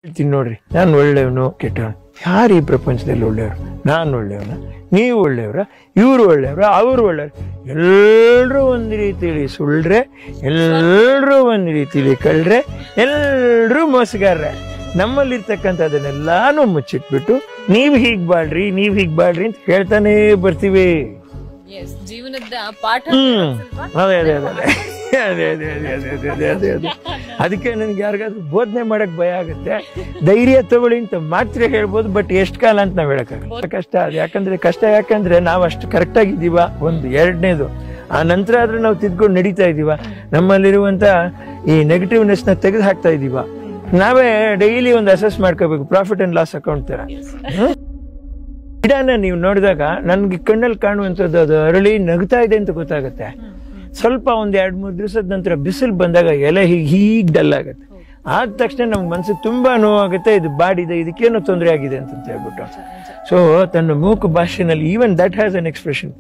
ಹೇಳ್ತೀನಿ ನೋಡ್ರಿ ನಾನು ಒಳ್ಳೆಯವನು ಕೆಟ್ಟವನು ಯಾರು ಈ ಪ್ರಪಂಚದಲ್ಲಿ ಒಳ್ಳೆಯವರು ನಾನು ಒಳ್ಳೆಯವನ ನೀವು ಒಳ್ಳೆಯವರ ಇವರು ಒಳ್ಳೆಯವರ ಅವರು ಒಳ್ಳೆಯವರು ಎಲ್ಲರೂ ಒಂದು ರೀತಿಯಲ್ಲಿ ಸುಳ್ಳ್ರೆ ಎಲ್ಲರೂ ಒಂದು ರೀತಿಯಲ್ಲಿ ಕಳ್ರೆ ಎಲ್ಲರೂ ಮೋಸಗಾರರೆ ನಮ್ಮಲ್ಲಿರ್ತಕ್ಕಂಥದನ್ನೆಲ್ಲಾನು ಮುಚ್ಚಿಟ್ಬಿಟ್ಟು ನೀವು ಹೀಗ್ ಬಾಳ್ರಿ ನೀವು ಹೀಗ್ ಬಾಳ್ರಿ ಅಂತ ಹೇಳ್ತಾನೇ ಬರ್ತೀವಿ ಎಸ್ ಜೀವನದ ಪಾಠ ಹ್ಮ್ ಅಲ್ವಾ? ಅದೇ ಅದೇ ಅದೇ ಅದೇ ಅದೇ ಅದೇ ಅದೇ ಅದೇ ಅದೇ ಅದೇ ಅದೇ ಅದಕ್ಕೆ ನನಗೆ ಯಾರಿಗಾದ್ರೂ ಬೋಧನೆ ಮಾಡಕ್ ಭಯ ಆಗುತ್ತೆ ಧೈರ್ಯ ತಗೊಳ್ಳಿ ಅಂತ ಮಾತ್ರ ಹೇಳ್ಬೋದು ಬಟ್ ಎಷ್ಟು ಕಾಲ ಅಂತ ನಾವ್ ಹೇಳಕ್ಕಾಗಲ್ಲ ಕಷ್ಟ ಅದು ಯಾಕಂದ್ರೆ ಕಷ್ಟ ಯಾಕಂದ್ರೆ ನಾವು ಅಷ್ಟು ಕರೆಕ್ಟ್ ಆಗಿದ್ದೀವ ಒಂದು ಎರಡನೇದು ಆ ನಂತರ ಆದ್ರೂ ನಾವು ತಿದ್ಕೊಂಡು ನಡೀತಾ ಇದೀವ ನಮ್ಮಲ್ಲಿರುವಂತ ಈ ನೆಗೆಟಿವ್ನೆಸ್ ನ ತೆಗೆದು ಹಾಕ್ತಾ ಇದೀವ ನಾವೇ ಡೈಲಿ ಒಂದು ಅಸೆಸ್ ಮಾಡ್ಕೋಬೇಕು ಪ್ರಾಫಿಟ್ ಅಂಡ್ ಲಾಸ್ ಅಕೌಂಟ್ ತರ ಹ್ಮ್? ಗಿಡನ ನೀವು ನೋಡಿದಾಗ ನನ್ಗೆ ಕಣ್ಣಲ್ಲಿ ಕಾಣುವಂಥದ್ದು ಅದು ಅರಳಿ ನಗ್ತಾ ಇದೆ ಅಂತ ಗೊತ್ತಾಗುತ್ತೆ ಸ್ವಲ್ಪ ಒಂದ್ ಎರಡ್ ಮೂರ್ ದಿವಸದ ನಂತರ ಬಿಸಿಲು ಬಂದಾಗ ಎಲೆ ಹೀಗೆ ಹೀಗ್ ಡಲ್ ಆಗುತ್ತೆ ಆದ ತಕ್ಷಣ ನಮ್ಗೆ ಮನಸ್ಸಿಗೆ ತುಂಬಾ ನೋವಾಗುತ್ತೆ ಇದು ಬಾಡಿದೆ ಇದಕ್ಕೇನೋ ತೊಂದರೆ ಆಗಿದೆ ಅಂತ ಹೇಳ್ಬಿಟ್ಟು ಸೊ ತನ್ನ ಮೂಕು ಭಾಷೆನಲ್ಲಿ even that has an expression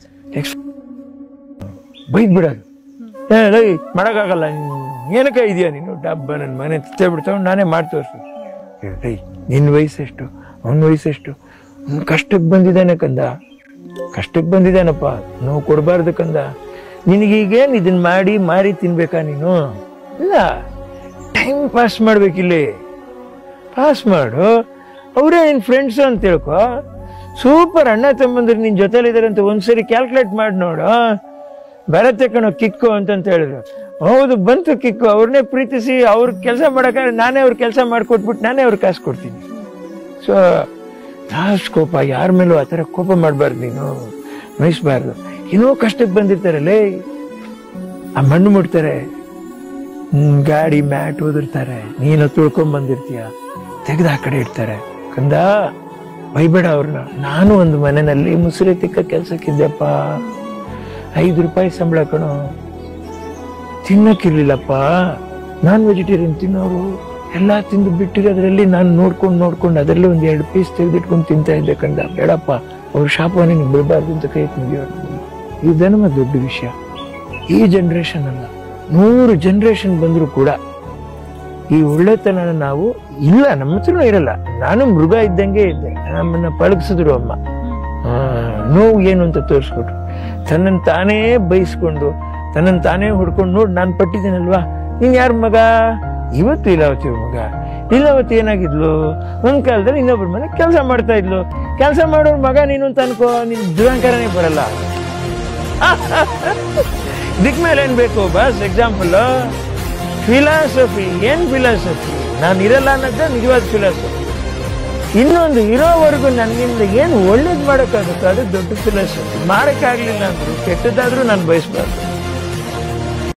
ಬೈದ್ ಬಿಡೋದು ಏ ಲೈ ಮಾಡಕ್ಕಾಗಲ್ಲ ನೀನು ಏನಕ್ಕ ಇದೆಯಾ ನೀನು ಡಬ್ಬ ನನ್ನ ಮನೆ ತಿತ್ತೆ ಬಿಡ್ತಾವ್ ನಾನೇ ಮಾಡಿ ತೋರಿಸು ಲೈ ನಿನ್ನ ವಯಸ್ಸೆಷ್ಟು ಅವನ ವಯಸ್ಸೆಷ್ಟು ಅವ್ನು ಕಷ್ಟಕ್ಕೆ ಬಂದಿದ್ದಾನೆ ಕಂದ ಕಷ್ಟಕ್ಕೆ ಬಂದಿದ್ದಾನಪ್ಪ ನೋವು ಕೊಡಬಾರ್ದು ಕಂದ ನಿನಗೀಗೇನು ಇದನ್ನ ಮಾಡಿ ಮಾರಿ ತಿನ್ಬೇಕಾ ನೀನು ಇಲ್ಲ ಟೈಮ್ ಪಾಸ್ ಮಾಡ್ಬೇಕಿಲ್ಲಿ ಪಾಸ್ ಮಾಡು ಅವರೇ ನಿನ್ ಫ್ರೆಂಡ್ಸ್ ಅಂತ ತಿಳ್ಕೊ ಸೂಪರ್ ಅಣ್ಣ ತಮ್ಮಂದ್ರೆ ನಿನ್ ಜೊತೆಲಿದ್ದಾರೆ ಅಂತ ಒಂದ್ಸರಿ ಕ್ಯಾಲ್ಕುಲೇಟ್ ಮಾಡಿ ನೋಡು ಬರತ್ತೆ ಕಣೋ ಕಿಕ್ಕು ಅಂತಂತ ಹೇಳಿದ್ರು ಹೌದು ಬಂತು ಕಿಕ್ಕು ಅವ್ರನ್ನೇ ಪ್ರೀತಿಸಿ ಅವ್ರ ಕೆಲಸ ಮಾಡಕ್ಕಾದ್ರೆ ನಾನೇ ಅವ್ರ ಕೆಲಸ ಮಾಡ್ಕೊಟ್ಬಿಟ್ಟು ನಾನೇ ಅವ್ರ ಕಾಸು ಕೊಡ್ತೀನಿ ಸೊ ಲಾಸ್ಟ್ ಕೋಪ ಯಾರ ಮೇಲೂ ಆ ಥರ ಕೋಪ ಮಾಡಬಾರ್ದು ನೀನು ವಹಿಸ್ಬಾರ್ದು ಏನೋ ಕಷ್ಟಕ್ಕೆ ಬಂದಿರ್ತಾರಲ್ಲೇ ಆ ಮಣ್ಣು ಮುಡ್ತಾರೆ ಹ್ಮ್, ಗಾಡಿ ಮ್ಯಾಟ್ ಓದಿರ್ತಾರೆ ನೀನು ತುಳ್ಕೊಂಡ್ ಬಂದಿರ್ತೀಯ ತೆಗೆದು ಆ ಕಡೆ ಇಡ್ತಾರೆ ಕಂದ ಬೈಬೇಡ ಅವ್ರನ್ನ ನಾನು ಒಂದು ಮನೆಯಲ್ಲಿ ಮುಸುರೆ ತಿಕ್ಕ ಕೆಲ್ಸಕ್ಕಿದ್ದೆಪ್ಪ ಐದು ರೂಪಾಯಿ ಸಂಬಳ ಕಣೋ ತಿನ್ನಕ್ಕಿರ್ಲಿಲ್ಲಪ್ಪ ನಾನ್ ವೆಜಿಟೇರಿಯನ್ ತಿನ್ನೋರು ಎಲ್ಲಾ ತಿಂದು ಬಿಟ್ಟಿರೋದ್ರಲ್ಲಿ ನಾನು ನೋಡ್ಕೊಂಡು ನೋಡ್ಕೊಂಡು ಅದರಲ್ಲಿ ಒಂದ್ ಎರಡು ಪೀಸ್ ತೆಗೆದಿಟ್ಕೊಂಡು ತಿಂತಾ ಇದ್ದೆ ಕಂದ ಬೇಡಪ್ಪ ಅವ್ರ ಶಾಪ ನಿನಗೆ ಬಿಡಬಾರ್ದು ಅಂತ ಕೈ ಮುಗಿಯೋರು ಇದು ನಮ್ಮ ದೊಡ್ಡ ವಿಷಯ ಈ ಜನರೇಷನ್ ಅಲ್ಲ ನೂರು ಜನರೇಷನ್ ಬಂದ್ರು ಕೂಡ ಈ ಒಳ್ಳೆತನ ನಾವು ಇಲ್ಲ ನಮ್ಮ ಹತ್ರನೂ ಇರಲ್ಲ ನಾನು ಮೃಗ ಇದ್ದಂಗೆ ಇದ್ದೆ ನಮ್ಮನ್ನ ಪಳಗಿಸಿದ್ರು ಅಮ್ಮ ಆ, ನೋವು ಏನು ಅಂತ ತೋರಿಸ್ಕೊಟ್ರು ತನ್ನನ್ನು ತಾನೇ ಬೈಸ್ಕೊಂಡು ತನ್ನನ್ನು ತಾನೇ ಹೊಡ್ಕೊಂಡು ನೋಡಿ ನಾನು ಪಟ್ಟಿದ್ದೀನಲ್ವಾ ನೀನ್ ಯಾರ ಮಗ ಇವತ್ತು ಲೀಲಾವತಿ ಅವ್ರ ಮಗ ಲೀಲಾವತಿ ಏನಾಗಿದ್ಲು ಒಂದ್ ಕಾಲದಲ್ಲಿ ಇನ್ನೊಬ್ರ ಮನೆ ಕೆಲಸ ಮಾಡ್ತಾ ಇದ್ಲು ಕೆಲಸ ಮಾಡೋರ್ ಮಗ ನೀನು ಅಂತ ಅನ್ಕೋ ನಿನ್ ದುರಂಕರನೇ ಬರಲ್ಲ ಇದಕ್ ಮೇಲೆ ಏನ್ ಬೇಕು ಬಸ್ ಎಕ್ಸಾಂಪಲ್ ಫಿಲಾಸಫಿ ಏನ್ ಫಿಲಾಸಫಿ ನಾನು ಇರಲ್ಲ ಅನ್ನೋದೇ ನಿಜವಾದ ಫಿಲಾಸಫಿ ಇನ್ನೊಂದು ಇರೋವರೆಗೂ ನನ್ನಿಂದ ಏನು ಒಳ್ಳೇದು ಮಾಡೋಕ್ಕಾಗುತ್ತೋ ಅದು ದೊಡ್ಡ ಫಿಲಾಸಫಿ ಮಾಡಕ್ಕಾಗ್ಲಿಲ್ಲ ಅಂದ್ರು ಕೆಟ್ಟದಾದ್ರೂ ನಾನು ಬಯಸ್ಬಾರ್ದು